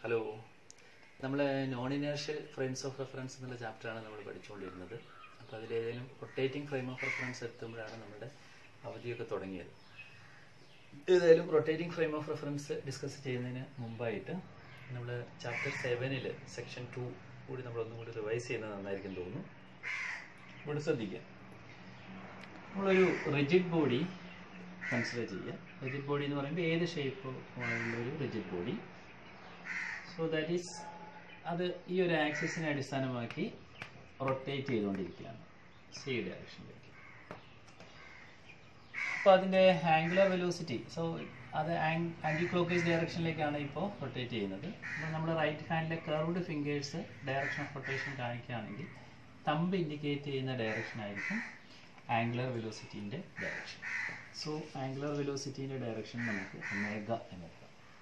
Hello നമ്മൾ non inertial frames of reference എന്നുള്ള ചാപ്റ്ററാണ് നമ്മൾ പഠിച്ചുകൊണ്ടിരുന്നത് അപ്പോൾ അതിലേതെങ്കിലും റൊട്ടേറ്റിംഗ് ഫ്രെയിം ഓഫ് റെഫറൻസ് എത്തുമ്പോഴാണ് നമ്മുടെ അവധിയൊക്കെ തുടങ്ങിയത് ഏതായാലും rotating frame of reference discuss ചെയ്യുന്നതിന് മുമ്പായിട്ട് നമ്മൾ ചാപ്റ്റർ സെവനിൽ സെക്ഷൻ ടു കൂടി നമ്മൾ ഒന്നും കൂടി റിവൈസ് ചെയ്യുന്നത് നന്നായിരിക്കും തോന്നുന്നു ഇവിടെ ശ്രദ്ധിക്കുക നമ്മളൊരു റിജിഡ് ബോഡി കൺസിഡർ ചെയ്യുക റിജിഡ് ബോഡി എന്ന് പറയുമ്പോൾ ഏത് ഷേപ്പ് ഉള്ള ഒരു rigid body so that is അത് ഈ ഒരു ആക്സിസിനെ അടിസ്ഥാനമാക്കി റൊട്ടേറ്റ് ചെയ്തുകൊണ്ടിരിക്കുകയാണ് സി ഡയറക്ഷനിലേക്ക് അപ്പോൾ അതിൻ്റെ ആംഗുലർ വെലോസിറ്റി സോ അത് ആൻറ്റി ക്ലോക്കേസ് ഡയറക്ഷനിലേക്കാണ് ഇപ്പോൾ റൊട്ടേറ്റ് ചെയ്യുന്നത് അപ്പോൾ നമ്മൾ റൈറ്റ് ഹാൻഡിലെ curved fingers direction of rotation കാണിക്കുകയാണെങ്കിൽ തമ്പ് ഇൻഡിക്കേറ്റ് ചെയ്യുന്ന ഡയറക്ഷൻ ആയിരിക്കും ആംഗുലർ വെലോസിറ്റീൻ്റെ ഡയറക്ഷൻ സോ ആംഗുലർ വെലോസിറ്റീൻ്റെ ഡയറക്ഷൻ നമുക്ക് ഒമേഗ എന്നെടുക്കാം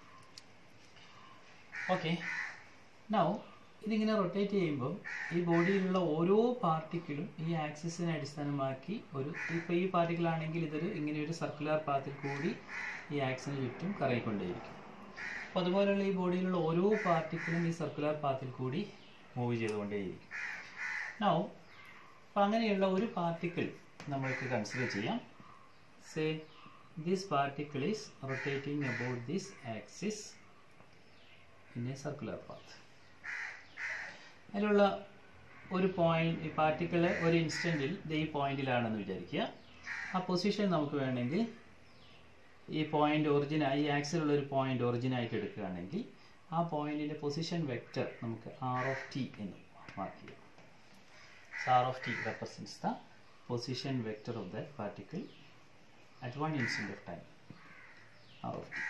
ഓക്കെ നൗ ഇതിങ്ങനെ റൊട്ടേറ്റ് ചെയ്യുമ്പോൾ ഈ ബോഡിയിലുള്ള ഓരോ പാർട്ടിക്കിളും ഈ ആക്സിസിനെ അടിസ്ഥാനമാക്കി ഒരു ഇപ്പോൾ ഈ പാർട്ടിക്കിൾ ആണെങ്കിൽ ഇതൊരു ഇങ്ങനെ ഒരു സർക്കുലർ പാത്തിൽ കൂടി ഈ ആക്സിന് ചുറ്റും കറങ്ങിക്കൊണ്ടേയിരിക്കും അപ്പോൾ അതുപോലെയുള്ള ഈ ബോഡിയിലുള്ള ഓരോ പാർട്ടിക്കിളും ഈ സർക്കുലർ പാത്തിൽ കൂടി മൂവ് ചെയ്തുകൊണ്ടേയിരിക്കും നൗ അപ്പോൾ അങ്ങനെയുള്ള ഒരു പാർട്ടിക്കിൾ നമ്മൾക്ക് കൺസിഡർ ചെയ്യാം say this particle is rotating about this axis in a circular path അതിലുള്ള ഒരു പോയിന്റ് ഈ പാർട്ടിക്കിൾ ഒരു ഇൻസ്റ്റൻറ്റിൽ ഇത് ഈ പോയിന്റിലാണെന്ന് വിചാരിക്കുക ആ പൊസിഷൻ നമുക്ക് വേണമെങ്കിൽ ഈ പോയിന്റ് ഒറിജിൻ ഈ ആക്സിലുള്ള ഒരു പോയിന്റ് ഒറിജിനായിട്ട് എടുക്കുകയാണെങ്കിൽ ആ പോയിന്റിന്റെ പൊസിഷൻ വെക്റ്റർ നമുക്ക് ആർ ഓഫ് ടി എന്ന് മാർക്ക് ചെയ്യാം r of t represents the position vector of the particle at one instant of time r of t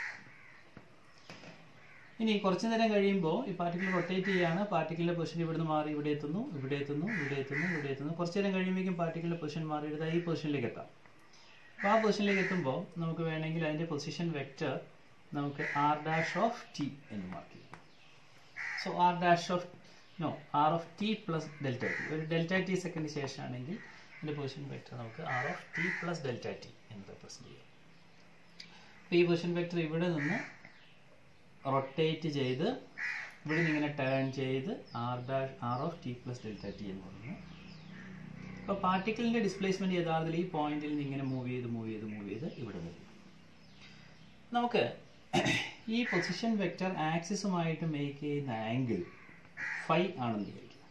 ഇനി കുറച്ചു നേരം കഴിയുമ്പോൾ ഈ പാർട്ടിക്കിൾ റൊട്ടേറ്റ് ചെയ്യാണ് പാർട്ടിക്കിളിന്റെ പൊസിഷൻ ഇവിടുന്ന് മാറി ഇവിടെ എത്തുന്നു ഇവിടെ എത്തുന്നു ഇവിടെ എത്തുന്നു ഇവിടെ എത്തുന്നു കുറച്ചു നേരം കഴിയുമ്പോഴേക്കും പാർട്ടിക്കിളിന്റെ പൊസിഷൻ മാറിയിട്ട് ഈ പൊസിഷനിലേക്ക് എത്താം അപ്പോൾ ആ പൊസിഷനിലേക്ക് എത്തുമ്പോൾ നമുക്ക് വേണമെങ്കിൽ അതിന്റെ പൊസിഷൻ വെക്റ്റർ നമുക്ക് ആർ ഡാഷ് ഓഫ് ടി എന്ന് മാർക്ക് ചെയ്യാം so r dash of no r of t plus delta t ഒരു ഡെൽറ്റ ടി സെക്കൻഡ് ശേഷമാണെങ്കിൽ ഇതിന്റെ പൊസിഷൻ വെക്റ്റർ നമുക്ക് r of t plus delta t എന്ന് റെപ്രസെന്റ് ചെയ്യാം അപ്പോൾ ഈ പൊസിഷൻ വെക്റ്റർ ഇവിടെ നിന്ന് റൊട്ടേറ്റ് ചെയ്ത് ഇവിടെ നിന്ന് ഇങ്ങനെ ടേൺ ചെയ്ത് r dash r of t plus delta t എന്ന് പറയുന്നു അപ്പോൾ പാർട്ടിക്കിളിന്റെ ഡിസ്പ്ലേസ്മെന്റ് യഥാർത്ഥത്തിൽ ഈ പോയിന്റിൽ നിന്ന് ഇങ്ങനെ മൂവ് ചെയ്ത് മൂവ് ചെയ്ത് മൂവ് ചെയ്ത് ഇവിടെ വരും നമുക്ക് ഈ പൊസിഷൻ വെക്റ്റർ ആക്സിസുമായിട്ട് മേക്ക് ചെയ്യുന്ന ആംഗിൾ ഫൈ ആണെന്ന് വിചാരിക്കുക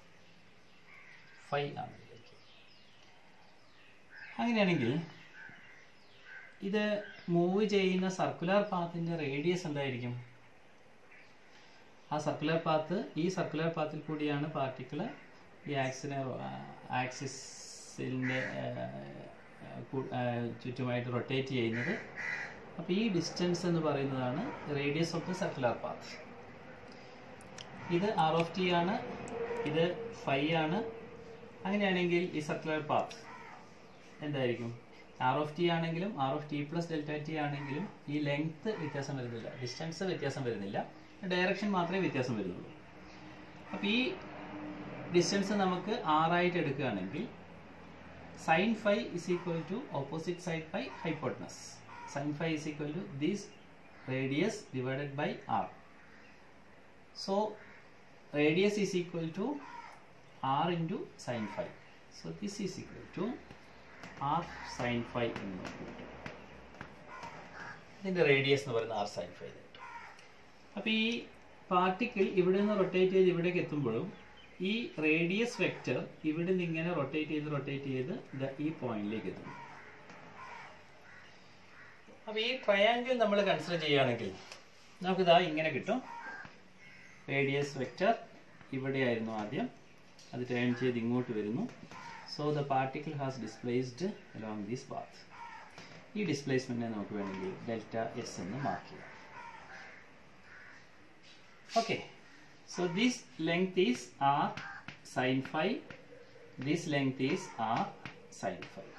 ഫൈ ആണെന്ന് വിചാരിക്കുക അങ്ങനെയാണെങ്കിൽ ഇത് മൂവ് ചെയ്യുന്ന സർക്കുലർ പാത്തിന്റെ റേഡിയസ് എന്തായിരിക്കും ആ സർക്കുലർ പാത്ത് ഈ സർക്കുലർ പാത്തിൽ കൂടിയാണ് പാർട്ടിക്കിൾ ഈ ആക്സിനെ ആക്സിസിൻ്റെ ചുറ്റുമായിട്ട് റൊട്ടേറ്റ് ചെയ്യുന്നത് അപ്പോൾ ഈ ഡിസ്റ്റൻസ് എന്ന് പറയുന്നതാണ് radius of the circular path ഇത് ആർ ഓഫ് ടി ആണ് ഇത് ഫൈ ആണ് അങ്ങനെയാണെങ്കിൽ ഈ സർക്കുലർ പാത്ത് എന്തായിരിക്കും ആർ ഓഫ് ടി ആണെങ്കിലും r of t plus delta t ആണെങ്കിലും ഈ ലെങ്ത് വ്യത്യാസം വരുന്നില്ല ഡിസ്റ്റൻസ് വ്യത്യാസം വരുന്നില്ല ഡയറക്ഷൻ മാത്രമേ വ്യത്യാസം വരുന്നുള്ളൂ അപ്പോൾ ഈ ഡിസ്റ്റൻസ് നമുക്ക് ആറായിട്ട് എടുക്കുകയാണെങ്കിൽ sine phi is equal to opposite side by hypotenuse sine phi is equal to this radius divided by r so radius is equal to r into sine phi so this is equal to r sine phi എന്ന് നോക്കും ഇതിൻ്റെ radius എന്ന് പറയുന്നത് R sine phi കിട്ടും അപ്പോൾ ഈ particle ഇവിടെ നിന്ന് റൊട്ടേറ്റ് ചെയ്ത് ഇവിടേക്ക് എത്തുമ്പോഴും ഈ റേഡിയസ് വെക്റ്റർ ഇവിടെ നിന്ന് ഇങ്ങനെ റൊട്ടേറ്റ് ചെയ്ത് റൊട്ടേറ്റ് ചെയ്ത് ഈ പോയിന്റിലേക്ക് എത്തും അപ്പോൾ ഈ ട്രയാങ്കിൾ നമ്മൾ കൺസിഡർ ചെയ്യുകയാണെങ്കിൽ നമുക്കിതാ ഇങ്ങനെ കിട്ടും റേഡിയസ് വെക്റ്റർ ഇവിടെയായിരുന്നു ആദ്യം അത് ടേൺ ചെയ്ത് ഇങ്ങോട്ട് വരുന്നു so the particle has displaced along this path ഈ ഡിസ്പ്ലേസ്മെന്റിനെ നമുക്ക് വേണമെങ്കിൽ ഡെൽറ്റ എസ് എന്ന് മാർക്ക് ചെയ്യാം okay so this length is r sine five this length is r sine five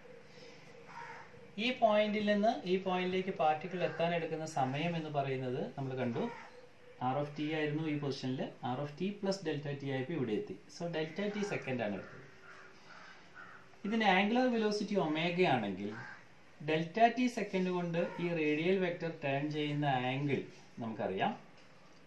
ഈ പോയിന്റിൽ നിന്ന് ഈ പോയിന്റിലേക്ക് പാർട്ടിക്കിൾ എത്താൻ എടുക്കുന്ന സമയം എന്ന് പറയുന്നത് നമ്മൾ കണ്ടു ആർ ഓഫ് ടി ആയിരുന്നു ഈ പൊസിഷനിൽ r of t plus delta t ആയപ്പോൾ ഇവിടെ എത്തി സോ ഡെൽറ്റ ടി സെക്കൻഡ് ആണ് എടുത്തത് ഇതിന് ആംഗുലർ വെലോസിറ്റി ഒമേഗ ആണെങ്കിൽ ഡെൽറ്റ ടി സെക്കൻഡ് കൊണ്ട് ഈ റേഡിയൽ വെക്റ്റർ ടേൺ ചെയ്യുന്ന ആംഗിൾ നമുക്കറിയാം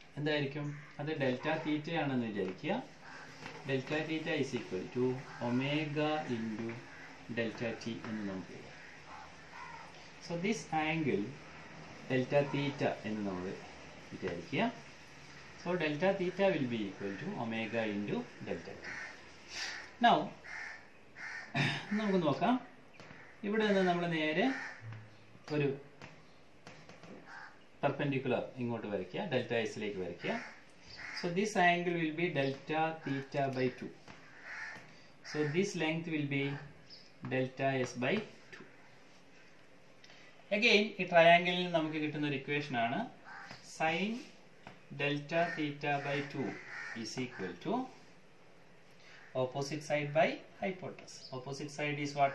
എന്തായിരിക്കും അത് ഡെൽറ്റ തീറ്റ ആണെന്ന് വിചാരിക്കുക delta theta is equal to omega into delta t എന്ന് നമുക്ക് എഴുതാം so this angle delta theta എന്ന് നമ്മൾ വിചാരിക്കുക so delta theta will be equal to omega into delta t now നമുക്ക് നോക്കാം ഇവിടെ നിന്ന് നമ്മൾ നേരെ ഒരു പെർപെൻഡിക്കുലർ ഇങ്ങോട്ട് വരയ്ക്കുക ഡെൽറ്റ എസിലേക്ക് വരയ്ക്കുക so this angle will be delta theta by two so this length will be delta S by two again ഈ ട്രയാങ്കിളിൽ നമുക്ക് കിട്ടുന്ന ഒരു ഇക്വേഷൻ ആണ് sine delta theta by two is equal to opposite side by hypotenuse. Opposite side is what?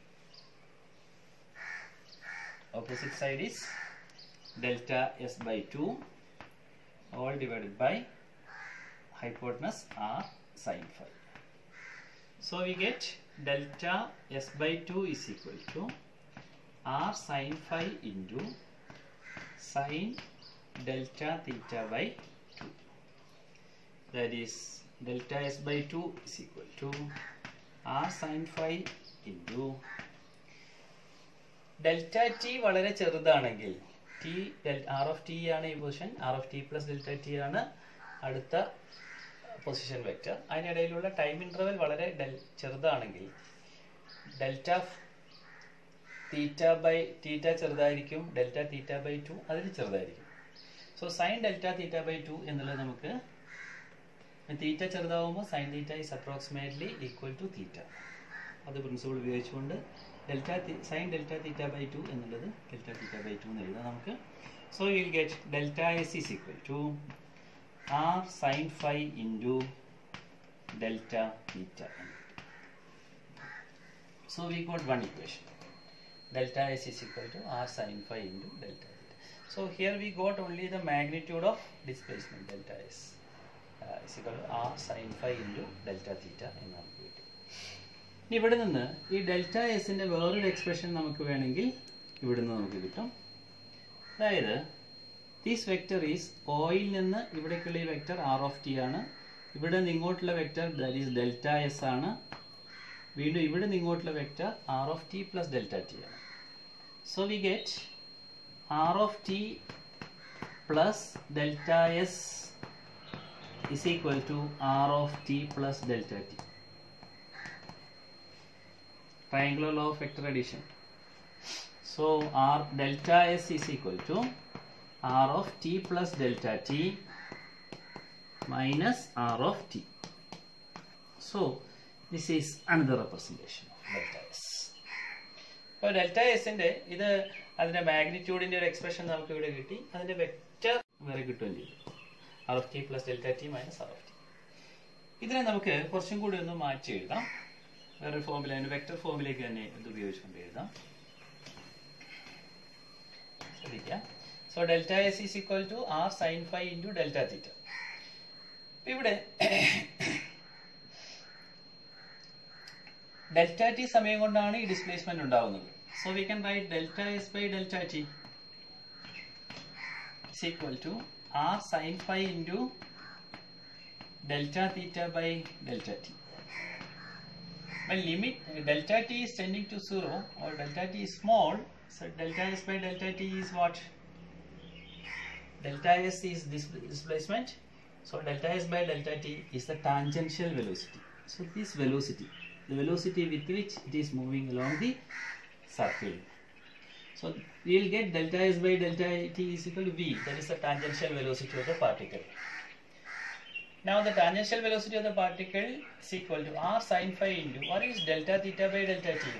Opposite side is delta s by 2 all divided by hypotenuse r sine phi. So we get delta s by 2 is equal to r sine phi into sine delta theta by 2. That is delta s by 2 is equal to r sin phi into delta t വളരെ ചെറുതാണെങ്കിൽ t r of t ആണ് ഈ position r of t plus delta t ആണ് അടുത്ത position vector അതിനിടയിലുള്ള time interval വളരെ del ചെറുതാണെങ്കിൽ delta theta by theta ചെറുതായിരിക്കും ഡെൽറ്റ തീറ്റ ബൈ ടു അതിൽ ചെറുതായിരിക്കും so sine delta theta by two എന്നുള്ളത് നമുക്ക് തീറ്റ ചെറുതാവുമ്പോൾ sine theta is approximately equal to theta അത് പ്രിൻസിപ്പിൾ ഉപയോഗിച്ചുകൊണ്ട് delta sine delta theta by two എന്നുള്ളത് ഡെൽറ്റ തീറ്റ ബൈ ടു എന്ന് എഴുതാം നമുക്ക് so will get delta S is equal to r sine phi into delta theta so we got one equation delta s is equal to r sin phi into delta theta. So here we got only the magnitude of displacement delta s uh, is equal to r sin phi into delta theta എന്ന് നമുക്ക് കിട്ടും ഇനി ഇവിടെ നിന്ന് ഈ delta എസിന്റെ വേറൊരു expression നമുക്ക് വേണമെങ്കിൽ ഇവിടെ നിന്ന് നമുക്ക് കിട്ടും അതായത് ദിസ് വെക്റ്റർ ഈസ് ഓയിൽ നിന്ന് ഇവിടേക്കുള്ള ഈ വെക്റ്റർ ആർ ഓഫ് ടി ആണ് ഇവിടെ നിന്ന് ഇങ്ങോട്ടുള്ള vector that is delta S ആണ് വീണ്ടും ഇവിടെ നിന്ന് ഇങ്ങോട്ടുള്ള vector r of t plus delta t ആണ് so we get r of t plus delta S is equal to r of t plus delta t. Triangular law of vector addition. So r delta s is equal to r of t plus delta t minus r of t. So this is another representation of delta s. അപ്പോൾ delta എസിന്റെ ഇത് അതിന്റെ മാഗ്നിറ്റ്യൂഡിന്റെ ഒരു expression നമുക്ക് ഇവിടെ കിട്ടി അതിന്റെ vector വരെ കിട്ടുകയും ചെയ്തു r of t plus delta t minus r of t ഇതിനെ നമുക്ക് കുറച്ചും കൂടി ഒന്ന് മാറ്റി എഴുതാം വേറൊരു ഫോമിൽ അതിന് വെക്റ്റർ ഫോമിലേക്ക് തന്നെ ഇത് ഉപയോഗിച്ചുകൊണ്ട് എഴുതാം ശ്രദ്ധിക്കാം so delta S is equal to r sine five into delta theta ഇവിടെ ഡെൽറ്റ ടി സമയം കൊണ്ടാണ് ഈ ഡിസ്പ്ലേസ്മെന്റ് ഉണ്ടാവുന്നത് so we can write delta S by delta t is equal to r sin phi into delta theta by delta t. When limit uh, delta t is tending to 0 or delta t is small, so delta s by delta t is what? Delta s is this displacement. So delta s by delta t is the tangential velocity. So this velocity, the velocity with which it is moving along the circle. So we will get delta s by delta t is equal to v. That is the tangential velocity of the particle. Now the tangential velocity of the particle is equal to r sin phi into what is delta theta by delta t?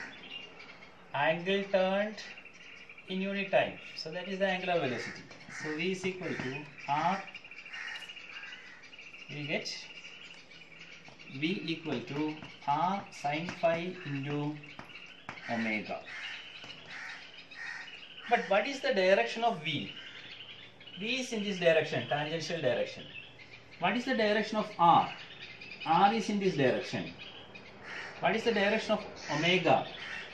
Angle turned in unit time. So that is the angular velocity. So v is equal to r. We get v equal to r sin phi into omega. But what is the direction of V? V is in this direction, tangential direction. What is the direction of R? R is in this direction. What is the direction of omega?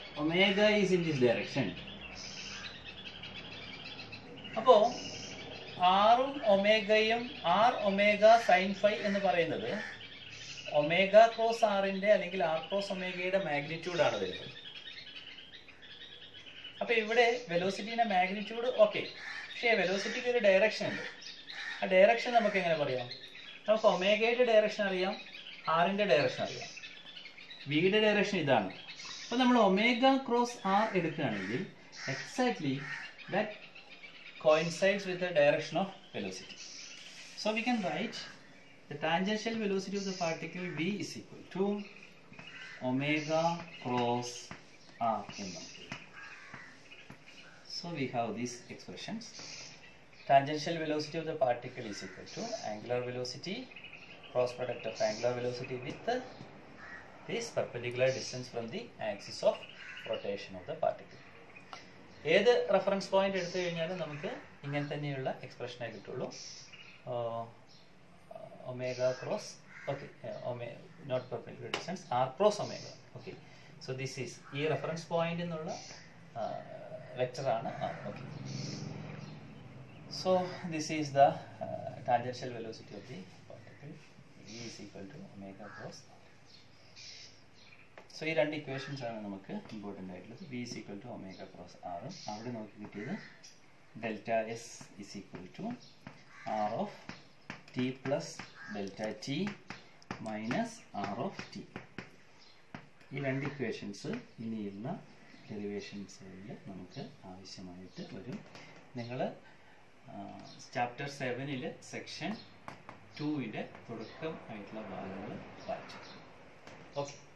Omega is in this direction. അപ്പോൾ ആറും ഒമേഗയും r omega sine phi എന്ന് പറയുന്നത് omega cross ആറിന്റെ അല്ലെങ്കിൽ R cross ഒമേഗയുടെ magnitude ആണ് വരുന്നത് അപ്പൊ ഇവിടെ വെലോസിറ്റിന്റെ മാഗ്നിറ്റ്യൂഡ് ഓക്കെ പക്ഷേ വെലോസിറ്റിക്ക് ഒരു ഡയറക്ഷൻ ഉണ്ട് ആ ഡയറക്ഷൻ നമുക്ക് എങ്ങനെ പറയാം നമുക്ക് ഒമേഗയുടെ ഡയറക്ഷൻ അറിയാം ആറിന്റെ ഡയറക്ഷൻ അറിയാം വിയുടെ ഡയറക്ഷൻ ഇതാണ് അപ്പോൾ നമ്മൾ ഒമേഗ ക്രോസ് ആർ എടുക്കുകയാണെങ്കിൽ exactly that coincides with the direction of velocity. So we can write the tangential velocity of the particle v is equal to omega cross r in So we have these expressions. Tangential velocity of the particle is equal to angular velocity cross product of angular velocity with the, this perpendicular distance from the axis of rotation of the particle. ഏത് reference point എടുത്തു കഴിഞ്ഞാലും നമുക്ക് ഇങ്ങനെ തന്നെയുള്ള എക്സ്പ്രഷനെ കിട്ടുള്ളൂ omega cross okay not perpendicular distance r cross omega okay so this is ഈ reference point എന്നുള്ള വെക്ടറാണ് okay so this is the tangential velocity of the particle ഇ is equal to omega cross so ഈ രണ്ട് equations ആണ് നമുക്ക് important ആയിട്ടുള്ളത് v is equal to omega cross ആറും അവിടെ നമുക്ക് കിട്ടിയത് delta S is equal to R of t plus delta t minus r of t ഈ രണ്ട് ഇക്വേഷൻസ് ഇനിയുള്ള ഡെറിവേഷൻസിൽ നമുക്ക് ആവശ്യമായിട്ട് വരും നിങ്ങൾ ചാപ്റ്റർ സെവനിൽ സെക്ഷൻ ടൂവിൻ്റെ തുടക്കം ആയിട്ടുള്ള ഭാഗങ്ങൾ വായിച്ചു ഓക്കെ